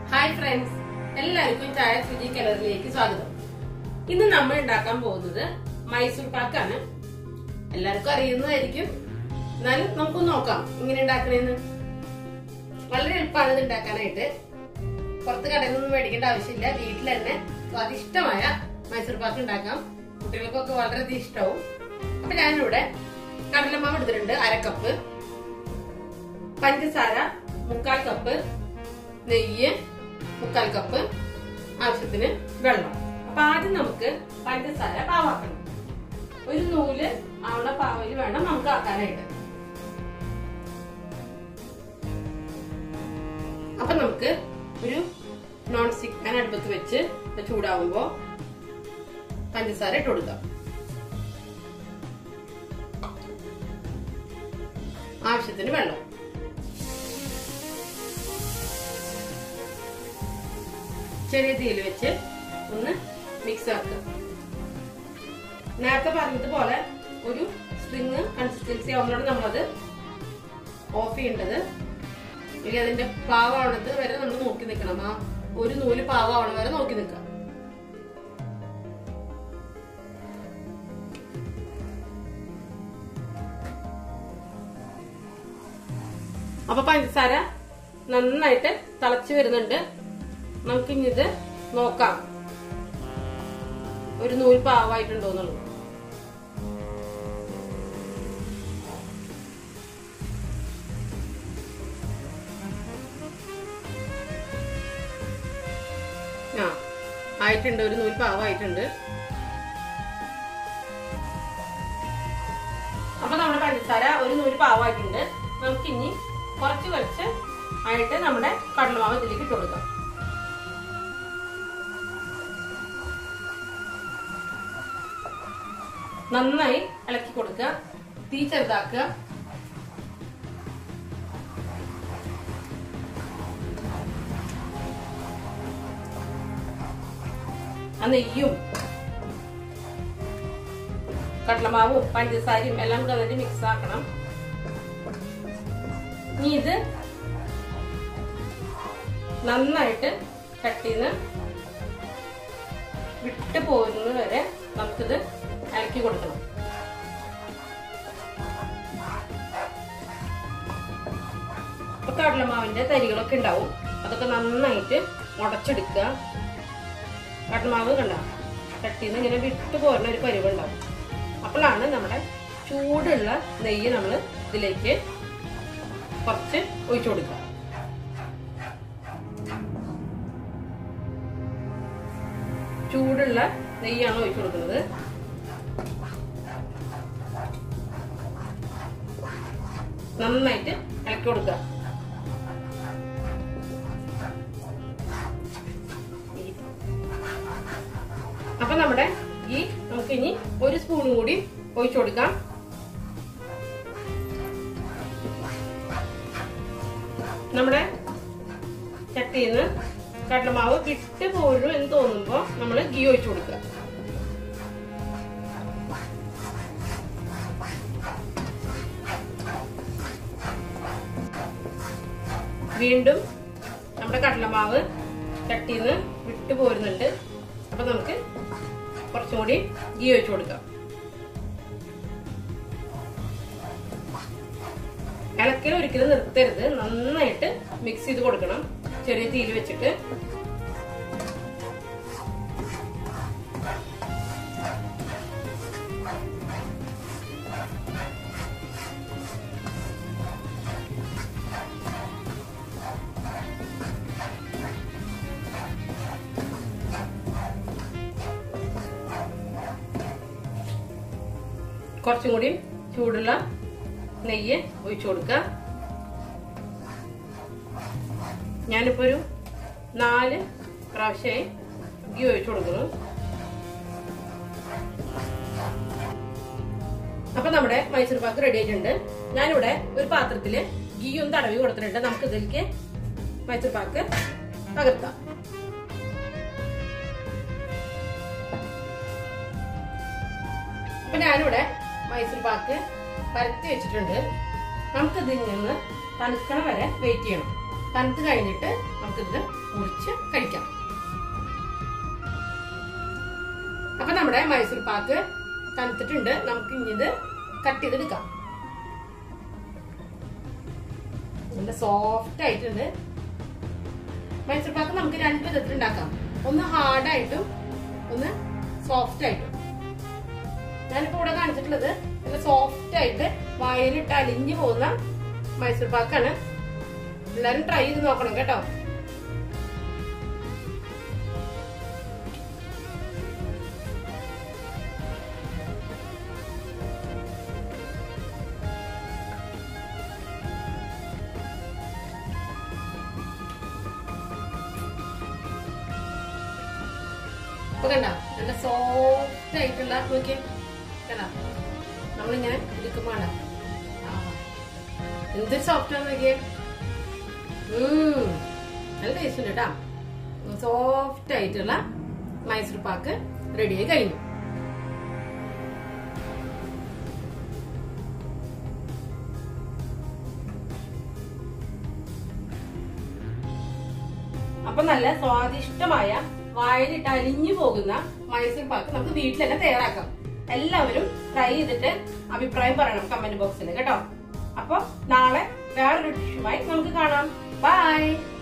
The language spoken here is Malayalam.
ഹായ് ഫ്രണ്ട്സ് എല്ലാവർക്കും ചായ സുജി കലറിലേക്ക് സ്വാഗതം ഇന്ന് നമ്മൾ ഉണ്ടാക്കാൻ പോകുന്നത് മൈസൂർ പാക്കാണ് എല്ലാവർക്കും അറിയുന്നതായിരിക്കും എന്നാലും നമുക്ക് നോക്കാം ഇങ്ങനെ ഉണ്ടാക്കണേന്ന് വളരെ എളുപ്പമാണ് ഇത് ഉണ്ടാക്കാനായിട്ട് പുറത്ത് കടയിൽ നിന്നും മേടിക്കേണ്ട ആവശ്യമില്ല വീട്ടിൽ തന്നെ സ്വാദിഷ്ടമായ മൈസൂർ പാക്ക് ഉണ്ടാക്കാം കുട്ടികൾക്കൊക്കെ വളരെയധികം ഇഷ്ടവും അപ്പൊ ഞാനിവിടെ കടലമാവ് എടുത്തിട്ടുണ്ട് അര കപ്പ് പഞ്ചസാര മുക്കാൽ കപ്പ് നെയ്യ് മുക്കാൽ കപ്പ് ആവശ്യത്തിന് വെള്ളം അപ്പൊ ആദ്യം നമുക്ക് പഞ്ചസാര പാവാക്കണം ഒരു നൂല് ആവണ പാവയിൽ വേണം നമുക്ക് ആക്കാനായിട്ട് അപ്പൊ നമുക്ക് ഒരു നോൺ സ്റ്റിക് പാൻ അടുപ്പത്ത് വെച്ച് ചൂടാവുമ്പോ പഞ്ചസാര ഇട്ട് കൊടുക്കാം ആവശ്യത്തിന് വെള്ളം ചെറിയ തീയിൽ വെച്ച് ഒന്ന് മിക്സ് ആക്കുക നേരത്തെ പറഞ്ഞതുപോലെ ഒരു സ്പ്രിങ് കൺസിസ്റ്റൻസി ആവുമ്പോഴാണ് നമ്മളത് ഓഫ് ചെയ്യേണ്ടത് ഇനി അതിന്റെ പാവാവണത് വരെ നമ്മൾ നോക്കി നിൽക്കണം ആ ഒരു നൂല് പാവാവണ വരെ നോക്കി നിൽക്കാം അപ്പൊ പഞ്ചസാര നന്നായിട്ട് തിളച്ചു വരുന്നുണ്ട് നമുക്കിനി ഇത് നോക്കാം ഒരു നൂൽ പാവായിട്ടുണ്ടോ എന്നുള്ളത് ആ ആയിട്ടുണ്ട് ഒരു നൂൽ പാവായിട്ടുണ്ട് അപ്പൊ നമ്മുടെ പഞ്ചസാര ഒരു നൂല് പാവായിട്ടുണ്ട് നമുക്കിനി കുറച്ച് കുറച്ച് ആയിട്ട് നമ്മുടെ കടലമാവ് ഇതിലേക്ക് ഇട്ട് കൊടുക്കാം നന്നായി ഇളക്കി കൊടുക്കുക തീ ചെറുതാക്കുക ആ നെയ്യും കടലമാവും പഞ്ചസാരയും എല്ലാം കൂടെ അതിൽ മിക്സ് ആക്കണം ഇനി ഇത് നന്നായിട്ട് കട്ടിന്ന് വിട്ട് പോകുന്നത് വരെ നമുക്കിത് ഇളക്കി കൊടുക്കണം ഇപ്പൊ കടലമാവിന്റെ തരികളൊക്കെ ഉണ്ടാവും അതൊക്കെ നന്നായിട്ട് ഉടച്ചെടുക്കുക കടലമാവ് കണ്ട കട്ടിന്ന് ഇങ്ങനെ വിട്ട് പോരുന്ന ഒരു പരിവ് ഉണ്ടാവും അപ്പോഴാണ് നമ്മുടെ ചൂടുള്ള നെയ്യ് നമ്മൾ ഇതിലേക്ക് കുറച്ച് ഒഴിച്ചു കൊടുക്കുക ചൂടുള്ള നെയ്യാണ് ഒഴിച്ചു കൊടുക്കുന്നത് നന്നായിട്ട് ഇളക്കി കൊടുക്കുക അപ്പൊ നമ്മുടെ ഈ നമുക്ക് ഇനി ഒരു സ്പൂൺ കൂടി ഒഴിച്ചു കൊടുക്കാം നമ്മുടെ ചട്ടിയിൽ നിന്ന് കടലമാവ് വിട്ട് പോരും എന്ന് തോന്നുമ്പോ നമ്മൾ ഗീ ഒഴിച്ചു കൊടുക്കുക വീണ്ടും നമ്മുടെ കടലമാവ് ചട്ടിയിൽ നിന്ന് വിട്ട് പോരുന്നുണ്ട് അപ്പൊ നമുക്ക് കുറച്ചും കൂടി ഗീ ഒഴിച്ചു കൊടുക്കാം ഇളക്കൽ ഒരിക്കലും നിർത്തരുത് നന്നായിട്ട് മിക്സ് ചെയ്ത് കൊടുക്കണം ചെറിയ തീയിൽ വെച്ചിട്ട് കുറച്ചും കൂടി ചൂടുള്ള നെയ്യ് ഒഴിച്ചു കൊടുക്കുക ഞാനിപ്പോ ഒരു നാല് പ്രാവശ്യമായി ഗീ ഒഴിച്ചു കൊടുക്കുന്നു അപ്പൊ നമ്മുടെ മൈസൂർ പാക്ക് റെഡി ആയിട്ടുണ്ട് ഞാനിവിടെ ഒരു പാത്രത്തില് ഗീ ഒന്ന് തടവി കൊടുത്തിട്ടുണ്ട് നമുക്ക് ഇതിലേക്ക് മൈസൂർ പാക്ക് പകർത്താം അപ്പൊ ഞാനിവിടെ മൈസൂർ പാക്ക് പരത്തി വെച്ചിട്ടുണ്ട് നമുക്ക് ഇതിൽ നിന്ന് തണുക്കണ വരെ വെയിറ്റ് ചെയ്യണം തണുത്ത് കഴിഞ്ഞിട്ട് നമുക്കിത് മുറിച്ച് കഴിക്കാം അപ്പൊ നമ്മുടെ മൈസൂർ പാക്ക് തണുത്തിട്ടുണ്ട് നമുക്ക് ഇനി ഇത് കട്ട് ചെയ്തെടുക്കാം നല്ല സോഫ്റ്റ് ആയിട്ടുണ്ട് മൈസൂർ പാക്ക് നമുക്ക് രണ്ട് വിധത്തിൽ ഉണ്ടാക്കാം ഒന്ന് ഹാർഡായിട്ടും ഒന്ന് സോഫ്റ്റ് ആയിട്ടും ഞാനിപ്പോ ഇവിടെ കാണിച്ചിട്ടുള്ളത് നല്ല സോഫ്റ്റ് ആയിട്ട് വായിലിട്ട് അലിഞ്ഞു പോകുന്ന മൈസൂർ പാക്കാണ് എല്ലാരും ട്രൈ ചെയ്ത് നോക്കണം കേട്ടോ ഇപ്പൊ കണ്ട നല്ല സോഫ്റ്റ് ആയിട്ടുള്ള നോക്കിയേ കണ്ട നമ്മളിങ്ങനെ എടുക്കുമ്പോ കണ്ട എന്തൊരു സോഫ്റ്റ് ആണ് നോക്കിയേ ഉം, നല്ല ടേസ്റ്റ് ഉണ്ട് കേട്ടാ സോഫ്റ്റ് ആയിട്ടുള്ള മൈസൂർ പാക്ക് റെഡിയായി കഴിഞ്ഞു അപ്പൊ നല്ല സ്വാദിഷ്ടമായ വായിലിട്ട് അലിഞ്ഞു പോകുന്ന മൈസൂർ പാക്ക് നമുക്ക് വീട്ടിൽ തന്നെ തയ്യാറാക്കാം എല്ലാവരും ട്രൈ ചെയ്തിട്ട് അഭിപ്രായം പറയണം കമന്റ് ബോക്സിൽ കേട്ടോ അപ്പൊ നാളെ വേറൊരു ഡിഷുമായി നമുക്ക് കാണാം ബൈ